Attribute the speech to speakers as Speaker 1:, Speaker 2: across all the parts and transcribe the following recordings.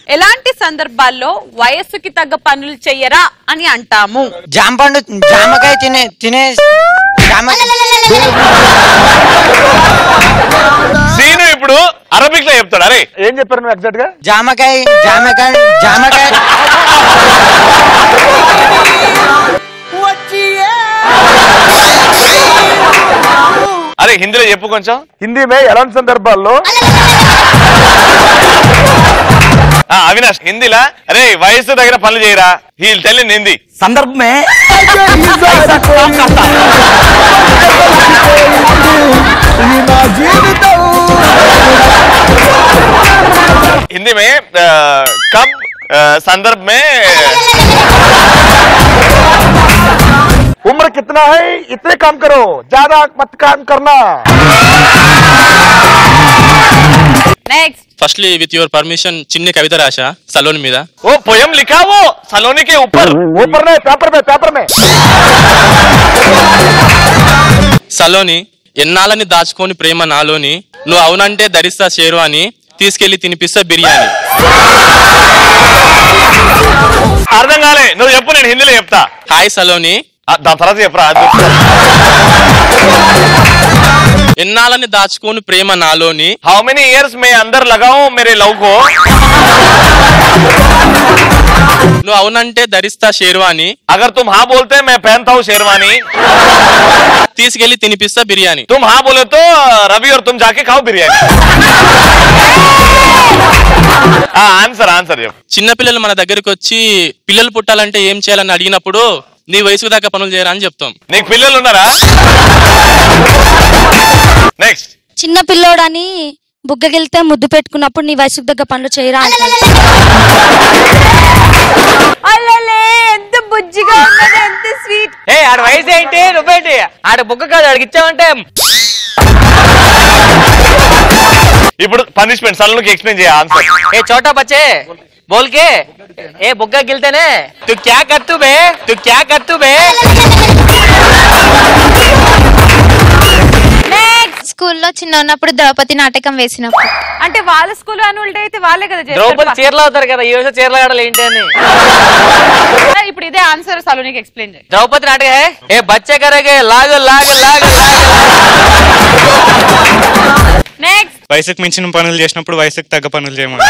Speaker 1: ఎలాంటి సందర్భాల్లో వయస్సుకి తగ్గ పనులు చెయ్యరా అని అంటాము
Speaker 2: జాంపండు జామకాయ తినే తినే జామకాయ
Speaker 3: సీను ఇప్పుడు అరబిక్ లో చెప్తాడు అరే
Speaker 4: ఏం చెప్పారు నువ్వు ఎగ్జాక్ట్ గా
Speaker 2: జామకాయ జామకాయ జామకాయ
Speaker 3: అరే హిందీలో చెప్పు కొంచెం
Speaker 4: హిందీ మే ఎలాంటి సందర్భాల్లో
Speaker 3: ఆ, అవినాష్ హిందీలా అరే వయస్సు దగ్గర పనులు చేయరా హీల్ టెల్ ఇన్ హిందీ
Speaker 2: సందర్భ మే
Speaker 3: हिंदी में अ, कब अ, संदर्भ में
Speaker 4: उम्र कितना है इतने काम करो ज्यादा मत काम करना
Speaker 1: next
Speaker 5: firstly with your permission చిన్న కవిత రాశా సలోన్ మీద
Speaker 3: वो पोयम लिखा वो सलोनी के ऊपर
Speaker 4: ऊपर में पेपर में पेपर में
Speaker 5: సలోని ఎన్నాళ్ళని దాచుకొని ప్రేమ నాలోని నువ్వు అవునంటే ధరిస్తా షేరు అని తీసుకెళ్లి తినిపిస్తా బిర్యానీ
Speaker 3: అర్థం కాలే నువ్వు చెప్పు నేను హిందీలో చెప్తా
Speaker 5: హాయ్ సలోని
Speaker 3: ఆ, దాని తర్వాత చెప్పరా అది చెప్పు.
Speaker 5: ఎన్నాళ్ళని దాచుకొని ప్రేమ నాలోని
Speaker 3: हाउ मेनी इयर्स मैं अंदर लगाऊं मेरे लव को
Speaker 5: నువ్వు అవునంటే ధరిస్తా షేరు అని
Speaker 3: अगर तुम हाँ बोलते मैं पहनता हूँ शेरवानी
Speaker 5: తీసుకెళ్లి తినిపిస్తా బిర్యానీ
Speaker 3: तुम हाँ बोले तो रवि और तुम जाके खाओ बिरयानी ఆన్సర్ ఆన్సర్ చెప్పు
Speaker 5: చిన్నపిల్లలు మన దగ్గరికి వచ్చి పిల్లలు పుట్టాలంటే ఏం చేయాలని అడిగినప్పుడు నీ వయసు దాకా పనులు చేయరా అని చెప్తాం
Speaker 3: నీకు పిల్లలు ఉన్నారా నెక్స్ట్
Speaker 6: చిన్న పిల్లోడని బుగ్గగిలితే ముద్దు పెట్టుకున్నప్పుడు నీ వయసుకు దగ్గర పనులు చేయరా అంటారు
Speaker 1: అల్లలే ఎంత బుజ్జిగా ఉన్నది ఎంత స్వీట్
Speaker 2: ఏ ఆడ వయసు ఏంటి నువ్వేంటి ఆడ బుక్క కాదు ఆడికి ఇచ్చావంటే
Speaker 3: ఇప్పుడు పనిష్మెంట్ సల్లుకి ఎక్స్ప్లెయిన్ చేయ ఆన్సర్
Speaker 2: ఏ చోటా బచ్చే బోల్ के ఏ బుగ్గ గిల్తేనే తు క్యా కత్తు బే తు క్యా కత్తు బే
Speaker 6: స్కూల్లో చిన్న ఉన్నప్పుడు ద్రౌపది నాటకం వేసినప్పుడు
Speaker 1: అంటే వాళ్ళ స్కూల్ యాన్యువల్ డే అయితే వాళ్ళే కదా
Speaker 2: ద్రౌపది
Speaker 1: చేస్తారు
Speaker 2: చీరలు అవుతారు కదా ఈ రోజు చీరలు ఆడాలి ఏంటి అని
Speaker 1: ఇప్పుడు ఇదే ఆన్సర్ సలోనికి ఎక్స్ప్లెయిన్ చేయి
Speaker 2: ద్రౌపది నాటక है ఏ బచ్చే కరేగే లాగ లాగ లాగ
Speaker 1: నెక్స్ట్
Speaker 7: వయసుకు మించిన పనులు చేసినప్పుడు వయసుకు తగ్గ పనులు చేయమని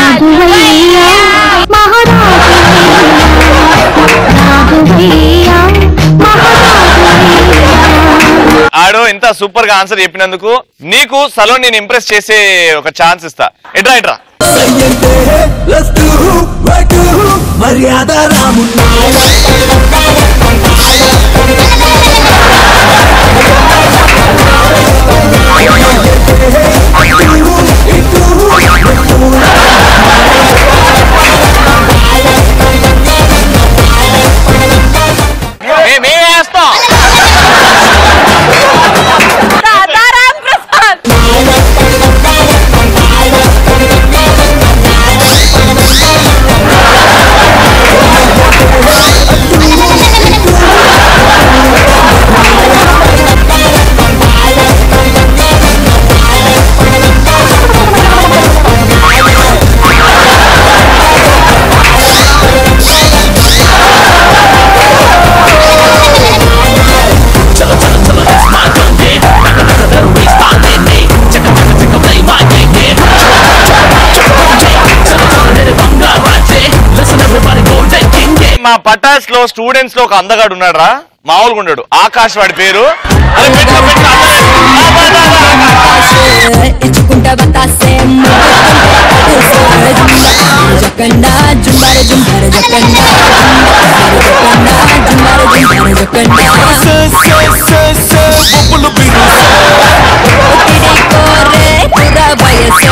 Speaker 3: ఆడు ఇంత సూపర్ గా ఆన్సర్ చెప్పినందుకు నీకు సలోన్ నేను ఇంప్రెస్ చేసే ఒక ఛాన్స్ ఇస్తా ఎట్రా ఎట్రా
Speaker 8: మర్యాద రామున్నా
Speaker 2: మేమే వేస్తాం
Speaker 1: రాధారాం ప్రసాద్
Speaker 3: మా పటాస్ లో స్టూడెంట్స్ లో ఒక అందగాడు ఉన్నాడు రా మామూలుగా ఉన్నాడు ఆకాష్ వాడి పేరు అరే పెట్టు, పెట్టు, పెట్టు.
Speaker 8: ఇచ్చుకుంటా బతాసే జకండా జుంబార జుంబార జకండా జుంబార జుంబార జకండా ఒత్తిడి కోరే కుర్ర వయసే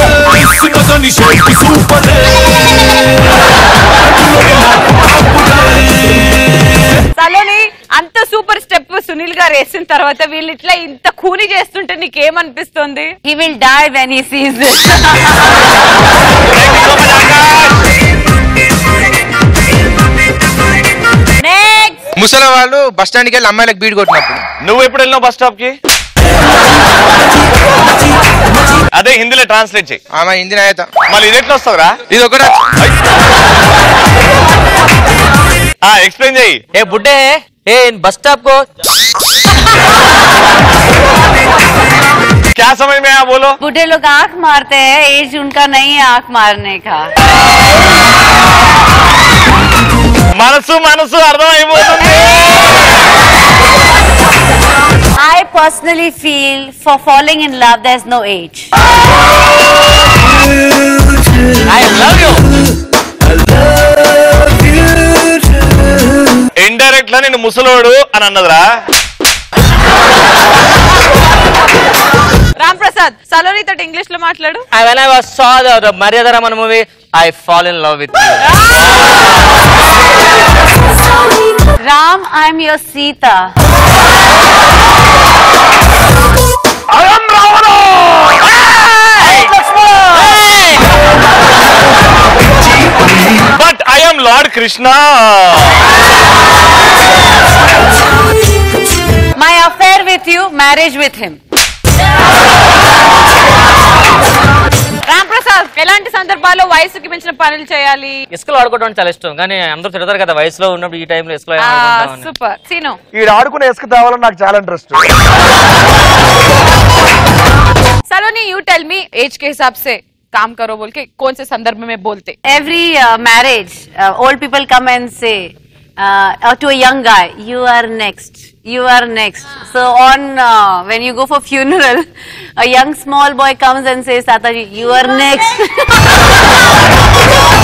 Speaker 1: సలోని అంత సూపర్ స్టెప్ సునీల్ గారు వేసిన తర్వాత వీళ్ళు ఇట్లా ఇంత కూని చేస్తుంటే నీకేమనిపిస్తుంది he will die when he sees next
Speaker 9: ముసలి వాళ్ళు బస్ స్టాండ్కి వెళ్ళి అమ్మాయిలకు బీడ్ కొట్టినప్పుడు
Speaker 3: నువ్వు ఎప్పుడు వెళ్ళినావు బస్ స్టాప్ కి అదే హిందీలో హిందీలో ట్రాన్స్లేట్ చేయి
Speaker 9: ఆమె హిందీ నాయత
Speaker 3: మళ్ళీ ఇది ఎట్లా వస్తుందిరా
Speaker 9: ఇది ఒకటే
Speaker 3: ఎక్స్ప్లెయిన్ చేయి
Speaker 2: ఏ బుడ్డే ఏ బస్ స్టాప్ కో
Speaker 3: क्या समझ में आया बोलो
Speaker 1: बूढ़े लोग आंख मारते हैं एज उनका नहीं है आंख मारने का
Speaker 3: మనసు మనసు అర్థం అయిపోతుంది
Speaker 1: I personally feel for falling in love there's no age.
Speaker 2: I love you
Speaker 3: indirect లా నేను ముసలోడు అని అన్నదిరా
Speaker 1: రామ్ ప్రసాద్ సలోని తోటి ఇంగ్లీష్ లో మాట్లాడు
Speaker 2: I when I was saw the, the Maryada Raman movie, I fall in love with you.
Speaker 1: Ram I'm your Sita
Speaker 3: I'm Ravana but I'm lord Krishna
Speaker 1: my affair with you marriage with him Ram Prasad ఎలాంటి సందర్భాల్లో వయసుకి మించిన పనులు చేయాలి
Speaker 2: ఇసుకలో ఆడుకోవడం అంటే చాలా ఇష్టం కానీ అందరూ తిడతారు కదా వయసులో ఉన్నప్పుడు ఈ టైంలో ఇసుకలో ఏం ఆడుకుంటాం అని.
Speaker 1: సూపర్ సీను
Speaker 4: ఈడు ఆడుకునే ఇసుక తేవాలని నాకు చాలా interest
Speaker 1: Saloni you tell me age के हिसाब से काम करो बोल के कौन से संदर्भ में बोलते
Speaker 10: every uh, marriage, uh, old people come and say uh, uh, to a young guy, "You are next. You are next." So on uh, when you go for funeral, a young small boy comes and says, "Tataji, you are next."